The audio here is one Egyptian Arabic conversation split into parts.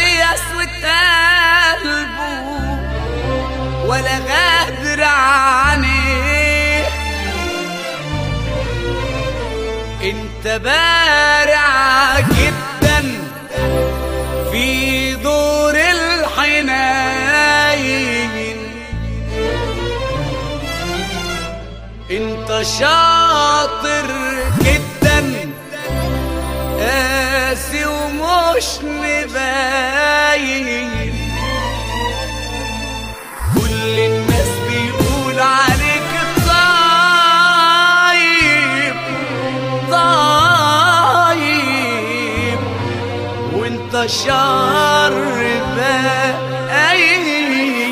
يسود قلبه ولا غادر عنيه انت بارع جدا في دور الحنين انت شاطر جدا قاسي ومش مباين كل الناس بيقول عليك طيب طيب وانت شر باين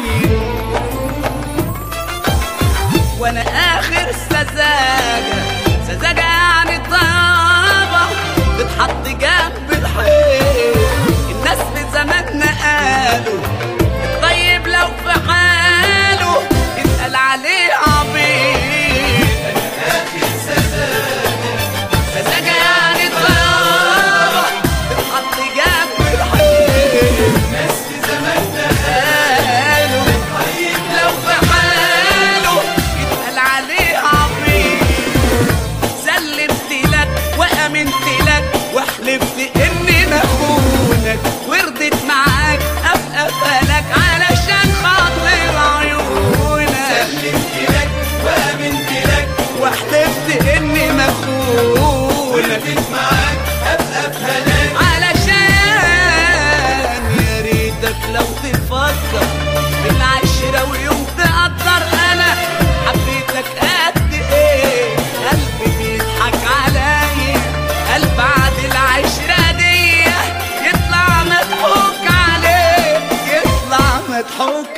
وانا اخر سذاجة سذاجة يعني طابة تتحط جنب الحيط الناس في زماننا قالوا الطيب لو في حاله يتقال عليه عبيط سذاجة يعني طابة تتحط جنب الحيط قالوا لو في حاله يتقال عليه عبيط سلمت لك وامنت لك وحلفت اني مخونك وردت معاك ابقى فلك علشان خاطر عيونك سلمت لك وامنت لك وحلفت اني مخونك وردت معاك ابقى بهلاك علشان يا ريتك لو تفكر بالعشرة ويوم تقدر انا حبيتك قد ايه قلبي بيضحك عليا قلب بعد العشرة دي يطلع مضحوك عليه يطلع مضحوك